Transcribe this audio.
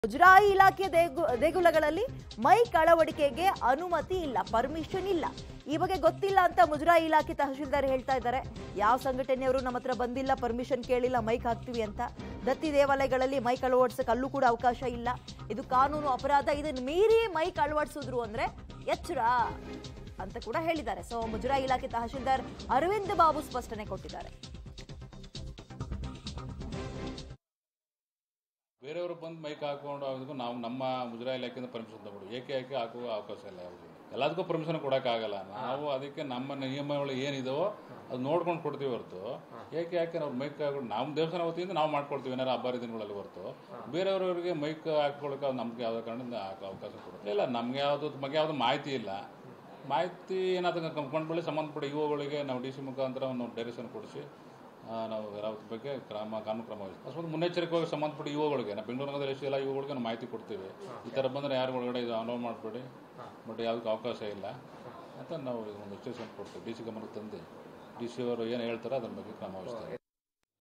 ಮುಜರಾಯಿ ಇಲಾಖೆ ದೇಗು ದೇಗುಲಗಳಲ್ಲಿ ಮೈಕ್ ಅಳವಡಿಕೆಗೆ ಅನುಮತಿ ಇಲ್ಲ ಪರ್ಮಿಷನ್ ಇಲ್ಲ ಈ ಬಗ್ಗೆ ಗೊತ್ತಿಲ್ಲ ಅಂತ ಮುಜರಾಯಿ ಇಲಾಖೆ ತಹಶೀಲ್ದಾರ್ ಹೇಳ್ತಾ ಇದ್ದಾರೆ ಯಾವ ಸಂಘಟನೆಯವರು ನಮ್ಮ ಹತ್ರ ಬಂದಿಲ್ಲ ಪರ್ಮಿಷನ್ ಕೇಳಿಲ್ಲ ಮೈಕ್ ಹಾಕ್ತೀವಿ ಅಂತ ದತ್ತಿ ದೇವಾಲಯಗಳಲ್ಲಿ ಮೈಕ್ ಅಳವಡಿಸಕ್ಕೆ ಅಲ್ಲೂ ಕೂಡ ಅವಕಾಶ ಇಲ್ಲ ಇದು ಕಾನೂನು ಅಪರಾಧ ಇದನ್ನ ಮೀರಿ ಮೈಕ್ ಅಳವಡಿಸಿದ್ರು ಅಂದ್ರೆ ಎಚ್ಚರ ಅಂತ ಕೂಡ ಹೇಳಿದ್ದಾರೆ ಸೊ ಮುಜರಾಯಿ ಇಲಾಖೆ ತಹಶೀಲ್ದಾರ್ ಅರವಿಂದ್ ಬಾಬು ಸ್ಪಷ್ಟನೆ ಕೊಟ್ಟಿದ್ದಾರೆ ಬೇರೆಯವರು ಬಂದು ಮೈಕ್ ಹಾಕೊಂಡು ಅದಕ್ಕೂ ನಾವು ನಮ್ಮ ಮುಜರಾಯಿ ಇಲಾಖೆಯಿಂದ ಪರ್ಮಿಷನ್ ತಗೊಳ್ಳಿ ಏಕೆ ಏಕೆ ಹಾಕುವ ಅವಕಾಶ ಇಲ್ಲ ಯಾವುದು ಎಲ್ಲದಕ್ಕೂ ಪರ್ಮಿಷನ್ ಕೊಡೋಕ್ಕಾಗಲ್ಲ ನಾವು ಅದಕ್ಕೆ ನಮ್ಮ ನಿಯಮಗಳು ಏನಿದಾವೋ ಅದು ನೋಡ್ಕೊಂಡು ಕೊಡ್ತೀವಿ ಹೊರತು ಏಕೆ ಯಾಕೆ ನಾವು ಮೈಕ್ ಹಾಕೊಂಡು ನಮ್ಮ ದೇವಸ್ಥಾನ ವತಿಯಿಂದ ನಾವು ಮಾಡ್ಕೊಡ್ತೀವಿ ಏನಾರು ಹಬ್ಬ ದಿನಗಳಲ್ಲಿ ಹೊರತು ಬೇರೆಯವರವರಿಗೆ ಮೈಕ್ ಹಾಕೊಳ್ಳೋಕೆ ಅದು ನಮ್ಗೆ ಯಾವುದೇ ಕಾರಣದಿಂದ ಹಾಕೋ ಅವಕಾಶ ಕೊಡೋದು ಇಲ್ಲ ನಮ್ಗೆ ಯಾವುದು ಬಗ್ಗೆ ಯಾವುದು ಮಾಹಿತಿ ಇಲ್ಲ ಮಾಹಿತಿ ಏನಾದ್ರು ಕಂಪ್ಕೊಂಡ್ಬಳಿ ಸಂಬಂಧಪಟ್ಟ ಇವುಗಳಿಗೆ ನಾವು ಡಿ ಸಿ ಮುಖಾಂತರ ಒಂದು ಡೈರೆಕ್ಷನ್ ಕೊಡಿಸಿ ಆ, ನಾವು ಅದ್ರ ಬಗ್ಗೆ ಕ್ರಮ ಕಾನೂನು ಕ್ರಮ ವಹಿಸ್ತೀವಿ ಅಷ್ಟೊಂದು ಮುನ್ನೆಚ್ಚರಿಕೆಯಾಗಿ ಸಂಬಂಧಪಟ್ಟ ಇವುಗಳಿಗೆ ನಾವು ಬೆಂಗಳೂರು ನಗರದಲ್ಲಿ ಎಷ್ಟು ಎಲ್ಲ ಇವುಗಳಿಗೆ ನಾವು ಮಾಹಿತಿ ಕೊಡ್ತೀವಿ ಈ ಥರ ಬಂದರೆ ಯಾರು ಒಳಗಡೆ ಇದು ಅಲೋ ಮಾಡಬೇಡಿ ಬಟ್ ಯಾವುದಕ್ಕೂ ಅವಕಾಶ ಇಲ್ಲ ಅಂತ ನಾವು ಒಂದು ಎಚ್ಚರಿಕೆ ಕೊಡ್ತೀವಿ ಡಿ ಸಿ ಗಮನಕ್ಕೆ ತಂದು ಡಿ ಸಿ ಅವರು ಏನು ಹೇಳ್ತಾರೋ ಅದ್ರ ಬಗ್ಗೆ ಕ್ರಮ ವಹಿಸ್ತಾರೆ